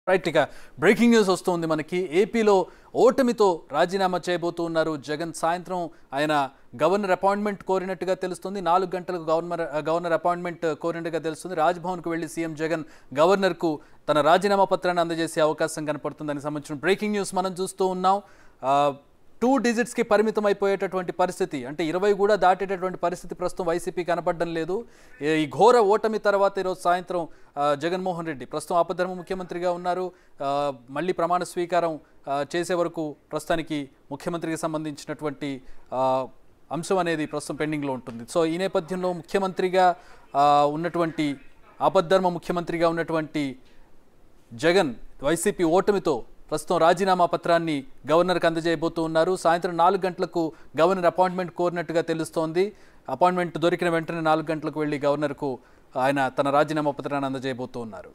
right ఇక breaking news వస్తుంది మనకి ఏపీలో ఓటమితో రాజీనామా చేయబోతూ ఉన్నారు జగన్ సాయంత్రం ఆయన గవర్నర్ అపాయింట్మెంట్ కోరినట్టుగా తెలుస్తుంది నాలుగు గంటలకు గవర్నర్ గవర్నర్ అపాయింట్మెంట్ కోరినట్టుగా తెలుస్తుంది రాజ్భవన్కు వెళ్లి సీఎం జగన్ గవర్నర్కు తన రాజీనామా పత్రాన్ని అందజేసే అవకాశం కనపడుతుంది దానికి సంబంధించిన బ్రేకింగ్ న్యూస్ మనం చూస్తూ ఉన్నాం ఆ, టూ డిజిట్స్కి పరిమితం అయిపోయేటటువంటి పరిస్థితి అంటే ఇరవై కూడా దాటేటటువంటి పరిస్థితి ప్రస్తుతం వైసీపీ కనపడడం లేదు ఏ- ఈ ఘోర ఓటమి తర్వాత ఈరోజు సాయంత్రం ఆ, జగన్మోహన్ రెడ్డి ప్రస్తుతం ఆపద్ధర్మ ముఖ్యమంత్రిగా ఉన్నారు ఆ, మళ్ళీ ప్రమాణ స్వీకారం ఆ, చేసే వరకు ప్రస్తుతానికి ముఖ్యమంత్రికి సంబంధించినటువంటి ఆ, అంశం అనేది ప్రస్తుతం పెండింగ్లో ఉంటుంది సో ఈ నేపథ్యంలో ముఖ్యమంత్రిగా ఆ, ఉన్నటువంటి ఆపద్ధర్మ ముఖ్యమంత్రిగా ఉన్నటువంటి జగన్ వైసీపీ ఓటమితో ప్రస్తుతం రాజీనామా పత్రాన్ని గవర్నర్కి అందజేయబోతూ ఉన్నారు సాయంత్రం నాలుగు గంటలకు గవర్నర్ అపాయింట్మెంట్ కోరినట్టుగా తెలుస్తోంది అపాయింట్మెంట్ దొరికిన వెంటనే నాలుగు గంటలకు వెళ్ళి గవర్నర్కు ఆయన తన రాజీనామా పత్రాన్ని అందజేయబోతూ ఉన్నారు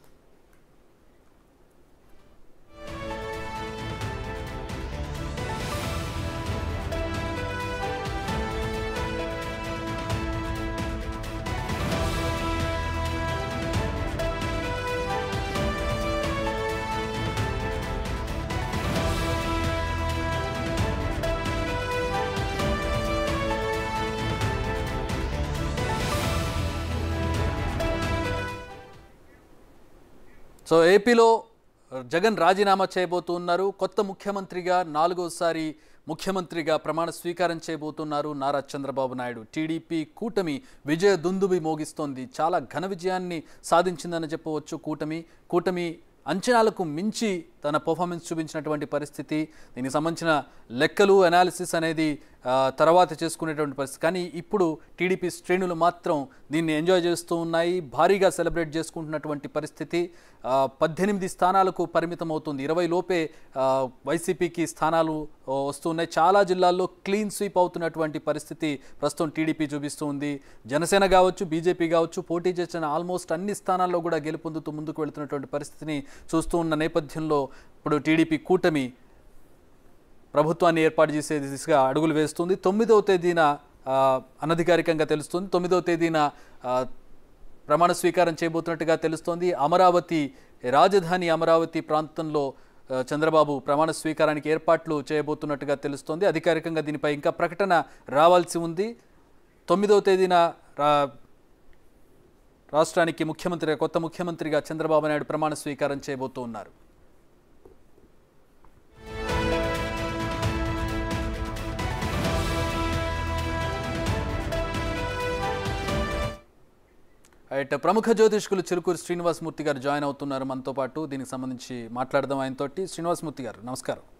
సో ఏపీలో జగన్ రాజీనామా చేయబోతున్నారు కొత్త ముఖ్యమంత్రిగా నాలుగోసారి ముఖ్యమంత్రిగా ప్రమాణ స్వీకారం చేయబోతున్నారు నారా చంద్రబాబు నాయుడు టీడీపీ కూటమి విజయ దుందుబి మోగిస్తోంది చాలా ఘన విజయాన్ని సాధించిందని చెప్పవచ్చు కూటమి కూటమి అంచనాలకు మించి తన పర్ఫార్మెన్స్ చూపించినటువంటి పరిస్థితి దీనికి సంబంధించిన లెక్కలు అనాలిసిస్ అనేది ఆ, తర్వాత చేసుకునేటువంటి పరిస్థితి కానీ ఇప్పుడు టీడీపీ శ్రేణులు మాత్రం దీన్ని ఎంజాయ్ చేస్తూ ఉన్నాయి భారీగా సెలబ్రేట్ చేసుకుంటున్నటువంటి పరిస్థితి ఆ, పద్దెనిమిది స్థానాలకు పరిమితం అవుతుంది ఇరవై లోపే ఆ, వైసీపీకి స్థానాలు ఆ, వస్తున్నాయి చాలా జిల్లాల్లో క్లీన్ స్వీప్ అవుతున్నటువంటి పరిస్థితి ప్రస్తుతం టీడీపీ చూపిస్తూ ఉంది జనసేన కావచ్చు బీజేపీ కావచ్చు పోటీ చేసిన ఆల్మోస్ట్ అన్ని స్థానాల్లో కూడా గెలుపొందుతూ ముందుకు వెళుతున్నటువంటి పరిస్థితిని చూస్తూ ఉన్న నేపథ్యంలో ఇప్పుడు టీడీపీ కూటమి ప్రభుత్వాన్ని ఏర్పాటు చేసే దిశగా అడుగులు వేస్తుంది తొమ్మిదవ తేదీన ఆ, అనధికారికంగా తెలుస్తుంది తొమ్మిదవ తేదీన ఆ, ప్రమాణ స్వీకారం చేయబోతున్నట్టుగా తెలుస్తోంది అమరావతి రాజధాని అమరావతి ప్రాంతంలో ఆ, చంద్రబాబు ప్రమాణ స్వీకారానికి ఏర్పాట్లు చేయబోతున్నట్టుగా తెలుస్తోంది అధికారికంగా దీనిపై ఇంకా ప్రకటన రావాల్సి ఉంది తొమ్మిదవ తేదీన రా రాష్ట్రానికి ముఖ్యమంత్రిగా కొత్త ముఖ్యమంత్రిగా చంద్రబాబు నాయుడు ప్రమాణ స్వీకారం చేయబోతూ ఉన్నారు రైట్ ప్రముఖ జ్యోతిష్కులు చిలుకూరు శ్రీనివాసమూర్తి గారు జాయిన్ అవుతున్నారు మనతో పాటు దీనికి సంబంధించి మాట్లాడదాం ఆయనతోటి శ్రీనివాసమూర్తి గారు నమస్కారం